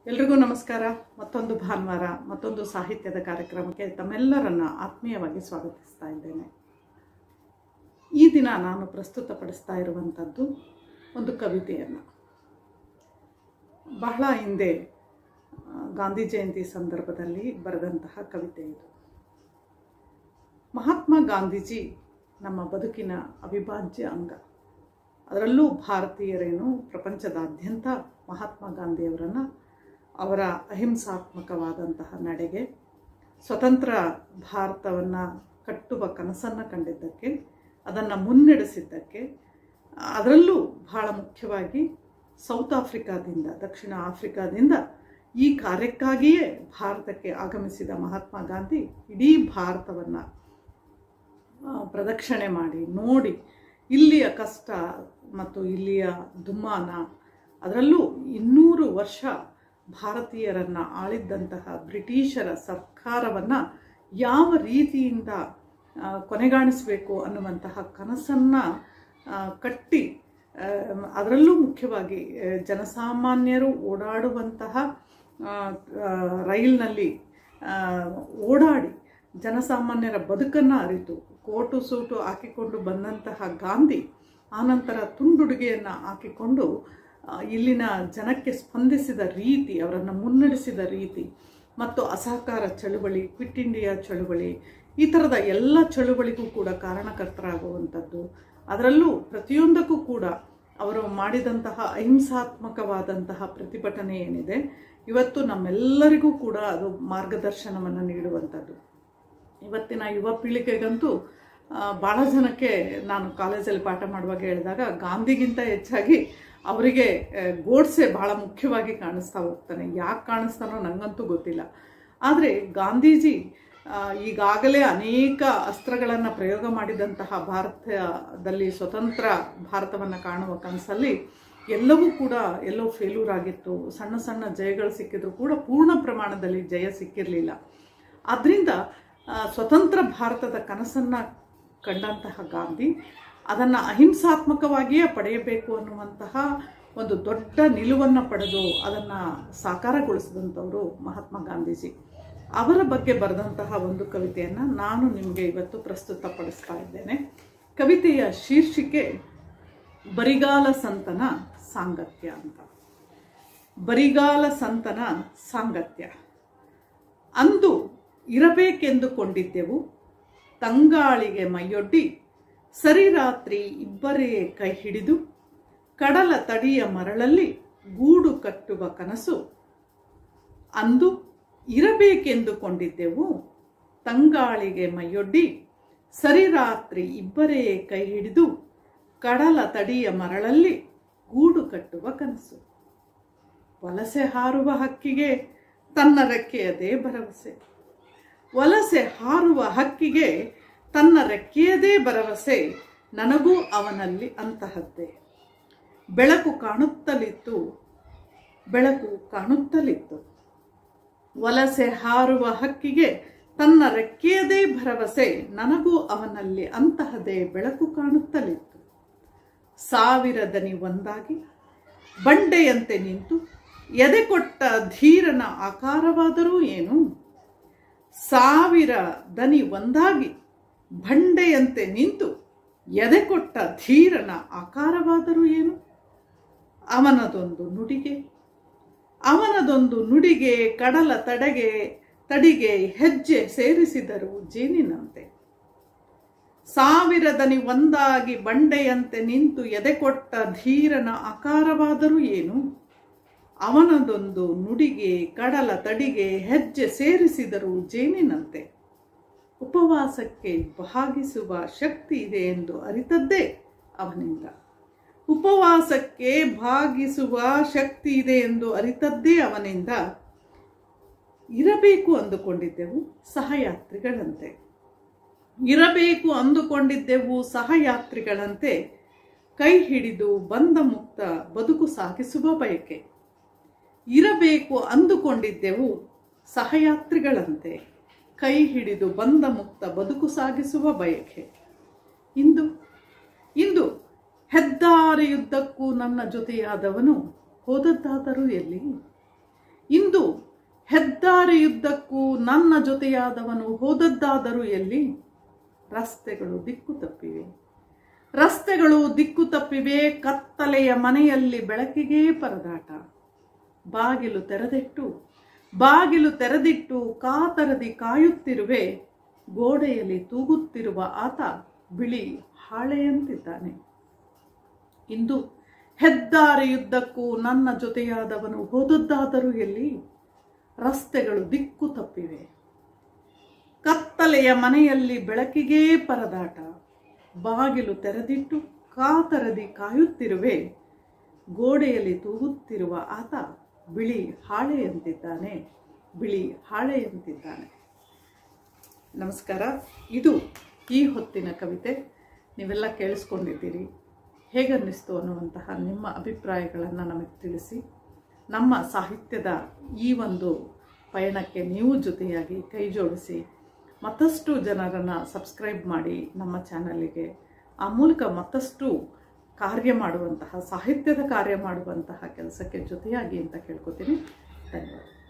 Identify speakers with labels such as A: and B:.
A: ಎಲ್ರಿಗೂ ನಮಸ್ಕಾರ ಮತ್ತೊಂದು ಭಾನುವಾರ ಮತ್ತೊಂದು ಸಾಹಿತ್ಯದ ಕಾರ್ಯಕ್ರಮಕ್ಕೆ ತಮ್ಮೆಲ್ಲರನ್ನ ಆತ್ಮೀಯವಾಗಿ ಸ್ವಾಗತಿಸ್ತಾ ಇದ್ದೇನೆ ಈ ದಿನ ನಾನು ಪ್ರಸ್ತುತಪಡಿಸ್ತಾ ಇರುವಂಥದ್ದು ಒಂದು ಕವಿತೆಯನ್ನು ಬಹಳ ಹಿಂದೆ ಆ, ಗಾಂಧಿ ಜಯಂತಿ ಸಂದರ್ಭದಲ್ಲಿ ಬರೆದಂತಹ ಕವಿತೆ ಇದು ಮಹಾತ್ಮ ಗಾಂಧೀಜಿ ನಮ್ಮ ಬದುಕಿನ ಅವಿಭಾಜ್ಯ ಅಂಗ ಅದರಲ್ಲೂ ಭಾರತೀಯರೇನು ಪ್ರಪಂಚದಾದ್ಯಂತ ಮಹಾತ್ಮ ಗಾಂಧಿಯವರನ್ನು ಅವರ ಅಹಿಂಸಾತ್ಮಕವಾದಂತಹ ನಡೆಗೆ ಸ್ವತಂತ್ರ ಭಾರತವನ್ನು ಕಟ್ಟುವ ಕನಸನ್ನು ಕಂಡಿದ್ದಕ್ಕೆ ಅದನ್ನು ಮುನ್ನಡೆಸಿದ್ದಕ್ಕೆ ಅದರಲ್ಲೂ ಬಹಳ ಮುಖ್ಯವಾಗಿ ಸೌತ್ ಆಫ್ರಿಕಾದಿಂದ ದಕ್ಷಿಣ ಆಫ್ರಿಕಾದಿಂದ ಈ ಕಾರ್ಯಕ್ಕಾಗಿಯೇ ಭಾರತಕ್ಕೆ ಆಗಮಿಸಿದ ಮಹಾತ್ಮ ಗಾಂಧಿ ಇಡೀ ಭಾರತವನ್ನು ಆ, ಪ್ರದಕ್ಷಿಣೆ ಮಾಡಿ ನೋಡಿ ಇಲ್ಲಿಯ ಕಷ್ಟ ಮತ್ತು ಇಲ್ಲಿಯ ದುಮ್ಮಾನ ಅದರಲ್ಲೂ ಇನ್ನೂರು ವರ್ಷ ಭಾರತೀಯರನ್ನು ಆಳಿದ್ದಂತಹ ಬ್ರಿಟಿಷರ ಸರ್ಕಾರವನ್ನು ಯಾವ ರೀತಿಯಿಂದ ಆ, ಕೊನೆಗಾಣಿಸಬೇಕು ಅನ್ನುವಂತಹ ಕನಸನ್ನು ಕಟ್ಟಿ ಆ, ಅದರಲ್ಲೂ ಮುಖ್ಯವಾಗಿ ಆ, ಜನಸಾಮಾನ್ಯರು ಓಡಾಡುವಂತಹ ಆ, ಆ, ರೈಲ್ನಲ್ಲಿ ಆ, ಓಡಾಡಿ ಜನಸಾಮಾನ್ಯರ ಬದುಕನ್ನು ಅರಿತು ಕೋಟು ಸೂಟು ಹಾಕಿಕೊಂಡು ಬಂದಂತಹ ಗಾಂಧಿ ಆನಂತರ ತುಂಡುಡುಗೆಯನ್ನು ಹಾಕಿಕೊಂಡು ಆ, ಇಲ್ಲಿನ ಜನಕ್ಕೆ ಸ್ಪಂದಿಸಿದ ರೀತಿ ಅವರನ್ನು ಮುನ್ನಡೆಸಿದ ರೀತಿ ಮತ್ತು ಅಸಹಕಾರ ಚಳುವಳಿ ಕ್ವಿಟ್ ಇಂಡಿಯಾ ಚಳುವಳಿ ಈ ಥರದ ಎಲ್ಲ ಚಳುವಳಿಗೂ ಕೂಡ ಕಾರಣಕರ್ತರಾಗುವಂಥದ್ದು ಅದರಲ್ಲೂ ಪ್ರತಿಯೊಂದಕ್ಕೂ ಕೂಡ ಅವರು ಮಾಡಿದಂತಹ ಅಹಿಂಸಾತ್ಮಕವಾದಂತಹ ಪ್ರತಿಭಟನೆ ಏನಿದೆ ಇವತ್ತು ನಮ್ಮೆಲ್ಲರಿಗೂ ಕೂಡ ಅದು ಮಾರ್ಗದರ್ಶನವನ್ನು ನೀಡುವಂಥದ್ದು ಇವತ್ತಿನ ಯುವ ಪೀಳಿಗೆಗಂತೂ ಆ, ಭಾಳ ಜನಕ್ಕೆ ನಾನು ಕಾಲೇಜಲ್ಲಿ ಪಾಠ ಮಾಡುವಾಗ ಹೇಳಿದಾಗ ಗಾಂಧಿಗಿಂತ ಹೆಚ್ಚಾಗಿ ಅವರಿಗೆ ಆ, ಗೋಡ್ಸೆ ಭಾಳ ಮುಖ್ಯವಾಗಿ ಕಾಣಿಸ್ತಾ ಹೋಗ್ತಾನೆ ಯಾಕೆ ಕಾಣಿಸ್ತಾನೋ ನನಗಂತೂ ಗೊತ್ತಿಲ್ಲ ಆದರೆ ಗಾಂಧೀಜಿ ಆ, ಈಗಾಗಲೇ ಅನೇಕ ಅಸ್ತ್ರಗಳನ್ನು ಪ್ರಯೋಗ ಮಾಡಿದಂತಹ ಭಾರತದಲ್ಲಿ ಸ್ವತಂತ್ರ ಭಾರತವನ್ನು ಕಾಣುವ ಕನಸಲ್ಲಿ ಎಲ್ಲವೂ ಕೂಡ ಎಲ್ಲೋ ಫೇಲ್ಯೂರ್ ಆಗಿತ್ತು ಸಣ್ಣ ಸಣ್ಣ ಜಯಗಳು ಸಿಕ್ಕಿದ್ರು ಕೂಡ ಪೂರ್ಣ ಪ್ರಮಾಣದಲ್ಲಿ ಜಯ ಸಿಕ್ಕಿರಲಿಲ್ಲ ಆದ್ದರಿಂದ ಆ, ಸ್ವತಂತ್ರ ಭಾರತದ ಕನಸನ್ನು ಕಂಡಂತಹ ಗಾಂಧಿ ಅದನ್ನು ಅಹಿಂಸಾತ್ಮಕವಾಗಿಯೇ ಪಡೆಯಬೇಕು ಅನ್ನುವಂತಹ ಒಂದು ದೊಡ್ಡ ನಿಲುವನ್ನು ಪಡೆದು ಅದನ್ನು ಸಾಕಾರಗೊಳಿಸಿದಂಥವರು ಮಹಾತ್ಮ ಗಾಂಧೀಜಿ ಅವರ ಬಗ್ಗೆ ಬರೆದಂತಹ ಒಂದು ಕವಿತೆಯನ್ನು ನಾನು ನಿಮಗೆ ಇವತ್ತು ಪ್ರಸ್ತುತಪಡಿಸ್ತಾ ಇದ್ದೇನೆ ಕವಿತೆಯ ಶೀರ್ಷಿಕೆ ಬರಿಗಾಲ ಸಂತನ ಸಾಂಗತ್ಯ ಅಂತ ಬರಿಗಾಲ ಸಂತನ ಸಾಂಗತ್ಯ ಅಂದು ಇರಬೇಕೆಂದುಕೊಂಡಿದ್ದೆವು ತಂಗಾಳಿಗೆ ಮೈಯೊಡ್ಡಿ ಸರಿರಾತ್ರಿ ಇಬ್ಬರೇ ಕೈ ಹಿಡಿದು ಕಡಲ ತಡಿಯ ಮರಳಲ್ಲಿ ಗೂಡು ಕಟ್ಟುವ ಕನಸು ಅಂದು ಇರಬೇಕೆಂದುಕೊಂಡಿದ್ದೆವು ತಂಗಾಳಿಗೆ ಮೈಯೊಡ್ಡಿ ಸರಿರಾತ್ರಿ ಇಬ್ಬರೇ ಕೈ ಹಿಡಿದು ಕಡಲ ತಡಿಯ ಮರಳಲ್ಲಿ ಗೂಡು ಕಟ್ಟುವ ಕನಸು ವಲಸೆ ಹಾರುವ ಹಕ್ಕಿಗೆ ತನ್ನ ರೆಕ್ಕೆಯದೇ ಭರವಸೆ ವಲಸೆ ಹಾರುವ ಹಕ್ಕಿಗೆ ತನ್ನ ರೆಕ್ಕೆಯದೇ ಭರವಸೆ ನನಗೂ ಅವನಲ್ಲಿ ಅಂತಹದ್ದೇ ಬೆಳಕು ಕಾಣುತ್ತಲಿತ್ತು ಬೆಳಕು ಕಾಣುತ್ತಲಿತ್ತು ವಲಸೆ ಹಾರುವ ಹಕ್ಕಿಗೆ ತನ್ನ ರೆಕ್ಕೆಯದೇ ಭರವಸೆ ನನಗೂ ಅವನಲ್ಲಿ ಅಂತಹದೇ ಬೆಳಕು ಕಾಣುತ್ತಲಿತ್ತು ಸಾವಿರ ದನಿ ಒಂದಾಗಿ ಬಂಡೆಯಂತೆ ನಿಂತು ಎದೆ ಕೊಟ್ಟ ಧೀರನ ಆಕಾರವಾದರೂ ಏನು ಸಾವಿರ ದನಿ ಒಂದಾಗಿ ಬಂಡೆಯಂತೆ ನಿಂತು ಎದೆ ಕೊಟ್ಟ ಧೀರನ ಆಕಾರವಾದರೂ ಏನು ಅವನದೊಂದು ನುಡಿಗೆ ಅವನದೊಂದು ನುಡಿಗೆ ಕಡಲ ತಡೆಗೆ ತಡಿಗೆ ಹೆಜ್ಜೆ ಸೇರಿಸಿದರು ಜೇನಿನಂತೆ ಸಾವಿರ ದನಿ ಒಂದಾಗಿ ಬಂಡೆಯಂತೆ ನಿಂತು ಎದೆ ಕೊಟ್ಟ ಧೀರನ ಆಕಾರವಾದರೂ ಏನು ಅವನದೊಂದು ನುಡಿಗೆ ಕಡಲ ತಡಿಗೆ ಹೆಜ್ಜೆ ಸೇರಿಸಿದರು ಜೇನಿನಂತೆ ಉಪವಾಸಕ್ಕೆ ಭಾಗಿಸುವ ಶಕ್ತಿ ಇದೆ ಎಂದು ಅರಿತದ್ದೇ ಅವನಿಂದ ಉಪವಾಸಕ್ಕೆ ಭಾಗಿಸುವ ಶಕ್ತಿ ಇದೆ ಎಂದು ಅರಿತದ್ದೇ ಅವನಿಂದ ಇರಬೇಕು ಅಂದುಕೊಂಡಿದ್ದೆವು ಸಹಯಾತ್ರಿಗಳಂತೆ ಇರಬೇಕು ಅಂದುಕೊಂಡಿದ್ದೆವು ಸಹಯಾತ್ರಿಗಳಂತೆ ಕೈ ಹಿಡಿದು ಬಂದ ಮುಕ್ತ ಬದುಕು ಸಾಗಿಸುವ ಬಯಕೆ ಇರಬೇಕು ಅಂದುಕೊಂಡಿದ್ದೆವು ಸಹಯಾತ್ರಿಗಳಂತೆ ಕೈ ಹಿಡಿದು ಬಂದ ಮುಕ್ತ ಬದುಕು ಸಾಗಿಸುವ ಬಯಕೆ ಇಂದು ಇಂದು ಹೆದ್ದಾರಿಯುದ್ದಕ್ಕೂ ನನ್ನ ಜೊತೆಯಾದವನು ಹೋದದ್ದಾದರೂ ಎಲ್ಲಿ ಇಂದು ಹೆದ್ದಾರಿಯುದ್ದಕ್ಕೂ ನನ್ನ ಜೊತೆಯಾದವನು ಹೋದದ್ದಾದರೂ ಎಲ್ಲಿ ರಸ್ತೆಗಳು ದಿಕ್ಕು ತಪ್ಪಿವೆ ರಸ್ತೆಗಳು ದಿಕ್ಕು ತಪ್ಪಿವೆ ಕತ್ತಲೆಯ ಮನೆಯಲ್ಲಿ ಬೆಳಕಿಗೆ ಪರದಾಟ ಬಾಗಿಲು ತೆರೆದಿಟ್ಟು ಬಾಗಿಲು ತೆರೆದಿಟ್ಟು ಕಾತರದಿ ಕಾಯುತ್ತಿರುವೆ ಗೋಡೆಯಲ್ಲಿ ತೂಗುತ್ತಿರುವ ಆತ ಬಿಳಿ ಹಾಳೆಯಂತಿದ್ದಾನೆ ಇಂದು ಹೆದ್ದಾರಿಯುದ್ದಕ್ಕೂ ನನ್ನ ಜೊತೆಯಾದವನು ಹೋದದ್ದಾದರೂ ಎಲ್ಲಿ ರಸ್ತೆಗಳು ದಿಕ್ಕು ತಪ್ಪಿವೆ ಕತ್ತಲೆಯ ಮನೆಯಲ್ಲಿ ಬೆಳಕಿಗೆ ಪರದಾಟ ಬಾಗಿಲು ತೆರೆದಿಟ್ಟು ಕಾತರದಿ ಕಾಯುತ್ತಿರುವೆ ಗೋಡೆಯಲ್ಲಿ ತೂಗುತ್ತಿರುವ ಆತ ಬಿಳಿ ಹಾಳೆಯಂತಿದ್ದಾನೆ ಬಿಳಿ ಹಾಳೆಯಂತಿದ್ದಾನೆ ನಮಸ್ಕಾರ ಇದು ಈ ಹೊತ್ತಿನ ಕವಿತೆ ನೀವೆಲ್ಲ ಕೇಳಿಸ್ಕೊಂಡಿದ್ದೀರಿ ಹೇಗನ್ನಿಸ್ತು ಅನ್ನುವಂತಹ ನಿಮ್ಮ ಅಭಿಪ್ರಾಯಗಳನ್ನು ನಮಗೆ ತಿಳಿಸಿ ನಮ್ಮ ಸಾಹಿತ್ಯದ ಈ ಒಂದು ಪಯಣಕ್ಕೆ ನೀವು ಜೊತೆಯಾಗಿ ಕೈ ಜೋಡಿಸಿ ಮತ್ತಷ್ಟು ಜನರನ್ನು ಸಬ್ಸ್ಕ್ರೈಬ್ ಮಾಡಿ ನಮ್ಮ ಚಾನಲಿಗೆ ಆ ಮೂಲಕ ಮತ್ತಷ್ಟು ಕಾರ್ಯ ಮಾಡುವಂತಹ ಸಾಹಿತ್ಯದ ಕಾರ್ಯ ಮಾಡುವಂತಹ ಕೆಲಸಕ್ಕೆ ಜೊತೆಯಾಗಿ ಅಂತ ಕೇಳ್ಕೊತೀನಿ ಧನ್ಯವಾದ